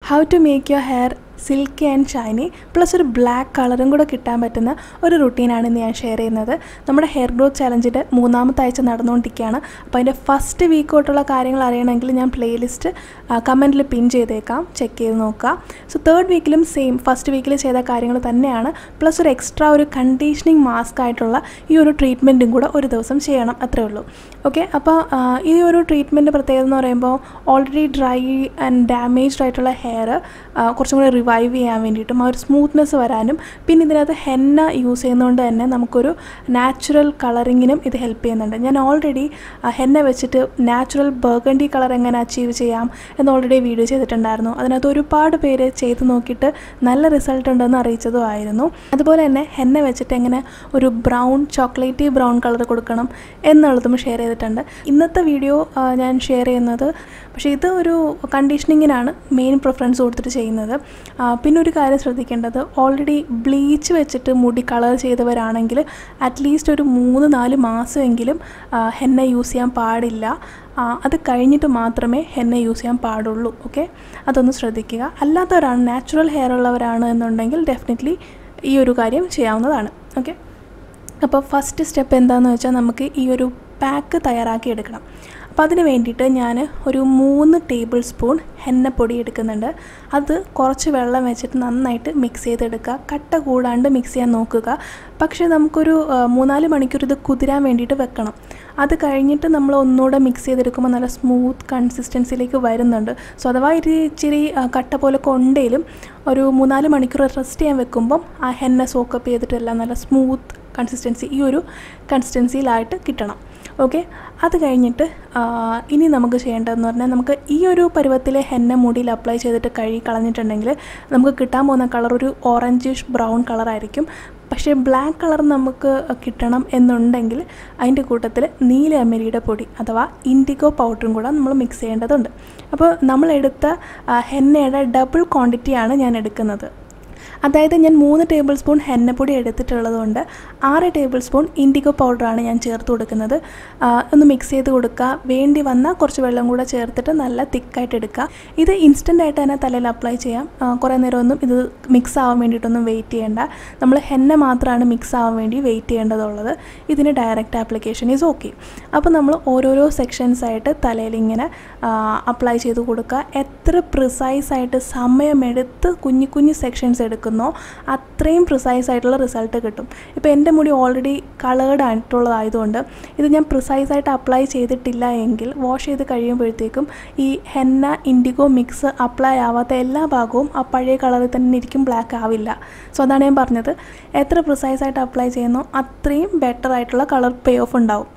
how to make your hair silky and shiny plus ഒരു black കളറും കൂടെ കിട്ടാൻ പറ്റുന്ന ഒരു റുട്ടീനാണ് ഇന്ന് ഞാൻ ഷെയർ ചെയ്യുന്നത് നമ്മുടെ ഹെയർ ഗ്രോത്ത് ചലഞ്ചിൻ്റെ മൂന്നാമത്തെ ആഴ്ച നടന്നുകൊണ്ടിരിക്കുകയാണ് അപ്പോൾ അതിൻ്റെ ഫസ്റ്റ് വീക്ക് തൊട്ടുള്ള കാര്യങ്ങൾ അറിയണമെങ്കിൽ ഞാൻ പ്ലേലിസ്റ്റ് കമൻറ്റിൽ പിൻ ചെയ്തേക്കാം ചെക്ക് ചെയ്ത് നോക്കുക സോ തേർഡ് വീക്കിലും സെയിം ഫസ്റ്റ് വീക്കിൽ ചെയ്ത കാര്യങ്ങൾ തന്നെയാണ് പ്ലസ് ഒരു എക്സ്ട്രാ ഒരു കണ്ടീഷനിങ് മാസ്ക് ആയിട്ടുള്ള ഈ ഒരു ട്രീറ്റ്മെൻറ്റും കൂടെ ഒരു ദിവസം ചെയ്യണം അത്രേ ഉള്ളൂ ഓക്കെ അപ്പോൾ ഈ ഒരു ട്രീറ്റ്മെൻറ്റ് പ്രത്യേകത എന്ന് പറയുമ്പോൾ ഓൾറെഡി ഡ്രൈ ആൻഡ് ഡാമേജ്ഡ് ആയിട്ടുള്ള ഹെയർ കുറച്ചും കൂടി റിവൈവ് ചെയ്യാൻ വേണ്ടിയിട്ടും ആ ഒരു സ്മൂത്ത്നെസ് വരാനും പിന്നെ ഇതിനകത്ത് ഹെന്ന യൂസ് ചെയ്യുന്നതുകൊണ്ട് തന്നെ നമുക്കൊരു നാച്ചുറൽ കളറിങ്ങിനും ഇത് ഹെൽപ്പ് ചെയ്യുന്നുണ്ട് ഞാൻ ഓൾറെഡി ഹെന്ന വെച്ചിട്ട് നാച്ചുറൽ ബർഗണ്ടി കളർ എങ്ങനെ അച്ചീവ് ചെയ്യാം എന്ന് ഓൾറെഡി വീഡിയോ ചെയ്തിട്ടുണ്ടായിരുന്നു അതിനകത്ത് ഒരുപാട് പേര് ചെയ്ത് നോക്കിയിട്ട് നല്ല റിസൾട്ട് ഉണ്ടെന്ന് അറിയിച്ചതും ആയിരുന്നു അതുപോലെ തന്നെ ഹെന്ന വെച്ചിട്ട് എങ്ങനെ ഒരു ബ്രൗൺ ചോക്ലേറ്റി ബ്രൗൺ കളർ കൊടുക്കണം എന്നുള്ളതും ഷെയർ ചെയ്തിട്ടുണ്ട് ഇന്നത്തെ വീഡിയോ ഞാൻ ഷെയർ ചെയ്യുന്നത് പക്ഷേ ഇത് ഒരു കണ്ടീഷനിങ്ങിനാണ് മെയിൻ പ്രിഫറൻസ് കൊടുത്തിട്ട് ചെയ്യുന്നത് പിന്നെ ഒരു കാര്യം ശ്രദ്ധിക്കേണ്ടത് ഓൾറെഡി ബ്ലീച്ച് വെച്ചിട്ട് മുടി കളർ ചെയ്തവരാണെങ്കിൽ അറ്റ്ലീസ്റ്റ് ഒരു മൂന്ന് നാല് മാസമെങ്കിലും ഹെന്ന യൂസ് ചെയ്യാൻ പാടില്ല അത് കഴിഞ്ഞിട്ട് മാത്രമേ ഹെന്ന യൂസ് ചെയ്യാൻ പാടുള്ളൂ ഓക്കെ അതൊന്ന് ശ്രദ്ധിക്കുക അല്ലാത്തവരാണ് നാച്ചുറൽ ഹെയർ ഉള്ളവരാണ് എന്നുണ്ടെങ്കിൽ ഡെഫിനറ്റ്ലി ഈ ഒരു കാര്യം ചെയ്യാവുന്നതാണ് ഓക്കെ അപ്പോൾ ഫസ്റ്റ് സ്റ്റെപ്പ് എന്താണെന്ന് വെച്ചാൽ നമുക്ക് ഈ ഒരു പാക്ക് തയ്യാറാക്കി എടുക്കണം അപ്പോൾ അതിന് വേണ്ടിയിട്ട് ഞാൻ ഒരു മൂന്ന് ടേബിൾ സ്പൂൺ എണ്ണപ്പൊടി എടുക്കുന്നുണ്ട് അത് കുറച്ച് വെള്ളം വെച്ചിട്ട് നന്നായിട്ട് മിക്സ് ചെയ്തെടുക്കുക കട്ട കൂടാണ്ട് മിക്സ് ചെയ്യാൻ നോക്കുക പക്ഷേ നമുക്കൊരു മൂന്നാല് മണിക്കൂർ ഇത് കുതിരാൻ വേണ്ടിയിട്ട് വെക്കണം അത് കഴിഞ്ഞിട്ട് നമ്മൾ ഒന്നുകൂടെ മിക്സ് ചെയ്തെടുക്കുമ്പോൾ നല്ല സ്മൂത്ത് കൺസിസ്റ്റൻസിയിലേക്ക് വരുന്നുണ്ട് സോ അഥവാ ഇത് ഇച്ചിരി കട്ട പോലെ കൊണ്ടേലും ഒരു മൂന്നാല് മണിക്കൂർ റെസ്റ്റ് ചെയ്യാൻ വെക്കുമ്പം ആ ഹെന്ന സോക്കപ്പ് ചെയ്തിട്ടെല്ലാം നല്ല സ്മൂത്ത് കൺസിസ്റ്റൻസി ഈ ഒരു കൺസിസ്റ്റൻസിയിലായിട്ട് കിട്ടണം ഓക്കെ അത് കഴിഞ്ഞിട്ട് ഇനി നമുക്ക് ചെയ്യേണ്ടതെന്ന് പറഞ്ഞാൽ നമുക്ക് ഈ ഒരു പരുവത്തിലെ ഹെന്ന മുടിയിൽ അപ്ലൈ ചെയ്തിട്ട് കഴുകി കളഞ്ഞിട്ടുണ്ടെങ്കിൽ നമുക്ക് കിട്ടാൻ പോകുന്ന കളർ ഒരു ഓറഞ്ചിഷ് ബ്രൗൺ കളറായിരിക്കും പക്ഷേ ബ്ലാക്ക് കളർ നമുക്ക് കിട്ടണം എന്നുണ്ടെങ്കിൽ അതിൻ്റെ കൂട്ടത്തിൽ നീലയമരിയുടെ പൊടി അഥവാ ഇൻഡിഗോ പൗഡറും കൂടെ നമ്മൾ മിക്സ് ചെയ്യേണ്ടതുണ്ട് അപ്പോൾ നമ്മളെടുത്ത ഹെന്നയുടെ ഡബിൾ ക്വാണ്ടിറ്റിയാണ് ഞാൻ എടുക്കുന്നത് അതായത് ഞാൻ മൂന്ന് ടേബിൾ സ്പൂൺ ഹെന്നപ്പൊടി എടുത്തിട്ടുള്ളത് കൊണ്ട് ആറ് ടേബിൾ സ്പൂൺ ഇൻഡിഗോ പൗഡറാണ് ഞാൻ ചേർത്ത് കൊടുക്കുന്നത് ഒന്ന് മിക്സ് ചെയ്ത് കൊടുക്കുക വേണ്ടി വന്നാൽ കുറച്ച് വെള്ളം കൂടെ ചേർത്തിട്ട് നല്ല തിക്കായിട്ട് എടുക്കുക ഇത് ഇൻസ്റ്റൻ്റ് ആയിട്ട് തന്നെ തലയിൽ അപ്ലൈ ചെയ്യാം കുറേ നേരം ഒന്നും ഇത് മിക്സ് ആവാൻ വേണ്ടിയിട്ടൊന്നും വെയിറ്റ് ചെയ്യേണ്ട നമ്മൾ ഹെന്ന മാത്രമാണ് മിക്സ് ആവാൻ വേണ്ടി വെയിറ്റ് ചെയ്യേണ്ടതുള്ളത് ഇതിന് ഡയറക്റ്റ് ആപ്ലിക്കേഷൻ ഈസ് ഓക്കെ അപ്പോൾ നമ്മൾ ഓരോരോ സെക്ഷൻസ് ആയിട്ട് തലയിൽ ഇങ്ങനെ അപ്ലൈ ചെയ്ത് കൊടുക്കുക എത്ര പ്രിസൈസ് ആയിട്ട് സമയമെടുത്ത് കുഞ്ഞു കുഞ്ഞു സെക്ഷൻസ് എടുക്കുന്നോ അത്രയും പ്രിസൈസ് ആയിട്ടുള്ള റിസൾട്ട് കിട്ടും ഇപ്പോൾ എൻ്റെ മുടി ഓൾറെഡി കളേർഡ് ആയിട്ടുള്ളതായതുകൊണ്ട് ഇത് ഞാൻ പ്രിസൈസ് ആയിട്ട് അപ്ലൈ ചെയ്തിട്ടില്ല എങ്കിൽ വാഷ് ചെയ്ത് കഴിയുമ്പോഴത്തേക്കും ഈ ഹെന്ന ഇൻഡിഗോ മിക്സ് അപ്ലൈ ആവാത്ത എല്ലാ ഭാഗവും ആ പഴയ കളറിൽ തന്നെ ഇരിക്കും ബ്ലാക്ക് ആവില്ല സോ അതാണ് ഞാൻ പറഞ്ഞത് എത്ര പ്രിസൈസ് ആയിട്ട് അപ്ലൈ ചെയ്യുന്നോ അത്രയും ബെറ്റർ ആയിട്ടുള്ള കളർ പേ ഓഫ് ഉണ്ടാവും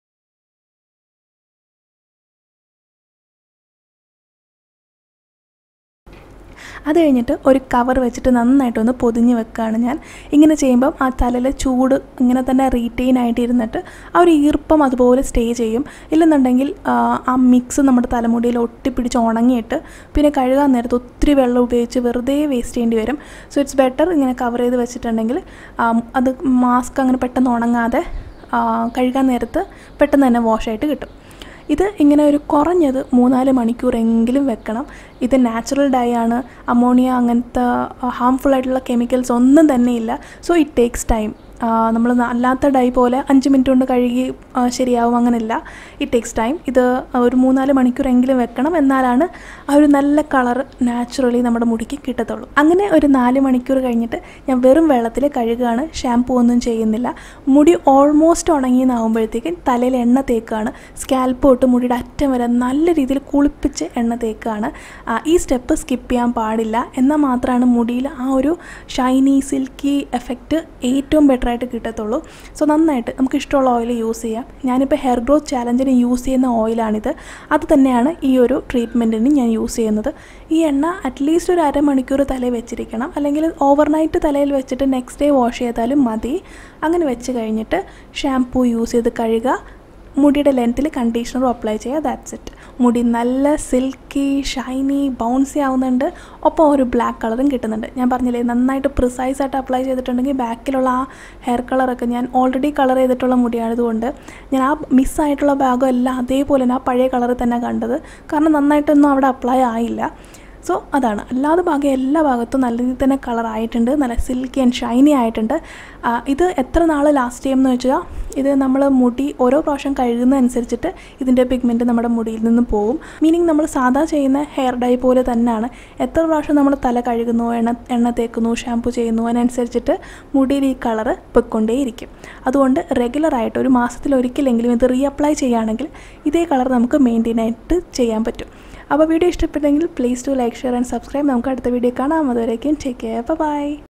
അത് കഴിഞ്ഞിട്ട് ഒരു കവർ വെച്ചിട്ട് നന്നായിട്ടൊന്ന് പൊതിഞ്ഞ് വെക്കുകയാണ് ഞാൻ ഇങ്ങനെ ചെയ്യുമ്പം ആ തലയിലെ ചൂട് ഇങ്ങനെ തന്നെ റീറ്റെയിൻ ആയിട്ട് ഇരുന്നിട്ട് ആ ഒരു ഈർപ്പം അതുപോലെ സ്റ്റേ ചെയ്യും ഇല്ലെന്നുണ്ടെങ്കിൽ ആ മിക്സ് നമ്മുടെ തലമുടിയിൽ ഒട്ടിപ്പിടിച്ച് ഉണങ്ങിയിട്ട് പിന്നെ കഴുകാൻ നേരത്ത് ഒത്തിരി വെള്ളം ഉപയോഗിച്ച് വെറുതെ വേസ്റ്റ് ചെയ്യേണ്ടി വരും സോ ഇറ്റ്സ് ബെറ്റർ ഇങ്ങനെ കവർ ചെയ്ത് വെച്ചിട്ടുണ്ടെങ്കിൽ അത് മാസ്ക് അങ്ങനെ പെട്ടെന്ന് ഉണങ്ങാതെ കഴുകാൻ നേരത്ത് പെട്ടെന്ന് തന്നെ വാഷായിട്ട് കിട്ടും ഇത് ഇങ്ങനെ ഒരു കുറഞ്ഞത് മൂന്നാല് മണിക്കൂറെങ്കിലും വെക്കണം ഇത് നാച്ചുറൽ ഡൈ ആണ് അമോണിയ അങ്ങനത്തെ ഹാംഫുൾ ആയിട്ടുള്ള കെമിക്കൽസ് ഒന്നും തന്നെ ഇല്ല സോ ഇറ്റ് ടേക്സ് ടൈം നമ്മൾ അല്ലാത്ത ഡൈ പോലെ അഞ്ച് മിനിറ്റ് കൊണ്ട് കഴുകി ശരിയാവും അങ്ങനെയില്ല ഇറ്റ് ടേക്സ് ടൈം ഇത് ഒരു മൂന്നാല് മണിക്കൂറെങ്കിലും വെക്കണം എന്നാലാണ് ആ ഒരു നല്ല കളർ നാച്ചുറലി നമ്മുടെ മുടിക്ക് കിട്ടത്തുള്ളൂ അങ്ങനെ ഒരു നാല് മണിക്കൂർ കഴിഞ്ഞിട്ട് ഞാൻ വെറും വെള്ളത്തിൽ കഴുകുകയാണ് ഷാമ്പൂ ഒന്നും ചെയ്യുന്നില്ല മുടി ഓൾമോസ്റ്റ് ഉണങ്ങിയെന്നാകുമ്പോഴത്തേക്കും തലയിൽ എണ്ണ തേക്കുകയാണ് സ്കാൽപ്പ് തൊട്ട് മുടിയുടെ അറ്റം വരെ നല്ല രീതിയിൽ കുളിപ്പിച്ച് എണ്ണ തേക്കുകയാണ് ഈ സ്റ്റെപ്പ് സ്കിപ്പ് ചെയ്യാൻ പാടില്ല എന്നാൽ മാത്രമാണ് മുടിയിൽ ആ ഒരു ഷൈനി സിൽക്കി എഫക്റ്റ് ഏറ്റവും ബെറ്റർ ആയിട്ട് കിട്ടത്തുള്ളൂ സോ നന്നായിട്ട് നമുക്ക് ഇഷ്ടമുള്ള ഓയിൽ യൂസ് ചെയ്യാം ഞാനിപ്പോൾ ഹെയർ ഗ്രോത്ത് ചാലഞ്ചിന് യൂസ് ചെയ്യുന്ന ഓയിലാണിത് അത് തന്നെയാണ് ഈ ഒരു ട്രീറ്റ്മെൻറ്റിന് ഞാൻ യൂസ് ചെയ്യുന്നത് ഈ എണ്ണ അറ്റ്ലീസ്റ്റ് ഒരു അരമണിക്കൂർ തലയിൽ വെച്ചിരിക്കണം അല്ലെങ്കിൽ ഓവർനൈറ്റ് തലയിൽ വെച്ചിട്ട് നെക്സ്റ്റ് ഡേ വാഷ് ചെയ്താലും മതി അങ്ങനെ വെച്ച് കഴിഞ്ഞിട്ട് ഷാംപൂ യൂസ് ചെയ്ത് കഴുകുക മുടിയുടെ ലെങ്ത്തിൽ കണ്ടീഷണറും അപ്ലൈ ചെയ്യുക ദാറ്റ്സ് ഇറ്റ് മുടി നല്ല സിൽക്കി ഷൈനി ബൗൺസി ആവുന്നുണ്ട് ഒപ്പം ഒരു ബ്ലാക്ക് കളറും കിട്ടുന്നുണ്ട് ഞാൻ പറഞ്ഞില്ലേ നന്നായിട്ട് പ്രിസൈസ് ആയിട്ട് അപ്ലൈ ചെയ്തിട്ടുണ്ടെങ്കിൽ ബാക്കിലുള്ള ആ ഹെയർ കളറൊക്കെ ഞാൻ ഓൾറെഡി കളർ ചെയ്തിട്ടുള്ള മുടിയായതുകൊണ്ട് ഞാൻ ആ മിസ്സായിട്ടുള്ള ഭാഗം എല്ലാം അതേപോലെ തന്നെ ആ പഴയ കളറിൽ തന്നെ കണ്ടത് കാരണം നന്നായിട്ടൊന്നും അവിടെ അപ്ലൈ ആയില്ല സോ അതാണ് അല്ലാതെ ഭാഗം എല്ലാ ഭാഗത്തും നല്ല രീതിയിൽ തന്നെ കളർ ആയിട്ടുണ്ട് നല്ല സിൽക്കി ആൻഡ് ഷൈനി ആയിട്ടുണ്ട് ആ, ഇത് എത്ര നാൾ ലാസ്റ്റ് ചെയ്യുമെന്ന് വെച്ചാൽ ഇത് നമ്മൾ മുടി ഓരോ പ്രാവശ്യം കഴുകുന്നതനുസരിച്ചിട്ട് ഇതിൻ്റെ പിഗ്മെൻറ്റ് നമ്മുടെ മുടിയിൽ നിന്ന് പോകും മീനിങ് നമ്മൾ സാധാ ചെയ്യുന്ന ഹെയർ ഡൈ പോലെ തന്നെയാണ് എത്ര പ്രാവശ്യം നമ്മൾ തല കഴുകുന്നു എണ്ണ എണ്ണ തേക്കുന്നു ഷാമ്പു ചെയ്യുന്നു അതിനനുസരിച്ചിട്ട് മുടിയിൽ ഈ കളറ് പൊയ്ക്കൊണ്ടേയിരിക്കും അതുകൊണ്ട് റെഗുലറായിട്ട് ഒരു മാസത്തിൽ ഒരിക്കലെങ്കിലും ഇത് റീഅപ്ലൈ ചെയ്യുകയാണെങ്കിൽ ഇതേ കളർ നമുക്ക് മെയിൻറ്റെയിൻ ആയിട്ട് ചെയ്യാൻ പറ്റും അപ്പോൾ വീഡിയോ ഇഷ്ടപ്പെട്ടെങ്കിൽ please to like share and subscribe നമുക്ക് അടുത്ത വീഡിയോ കാണാം അതുവരേക്കും ടേക്ക് കെയർ ബൈ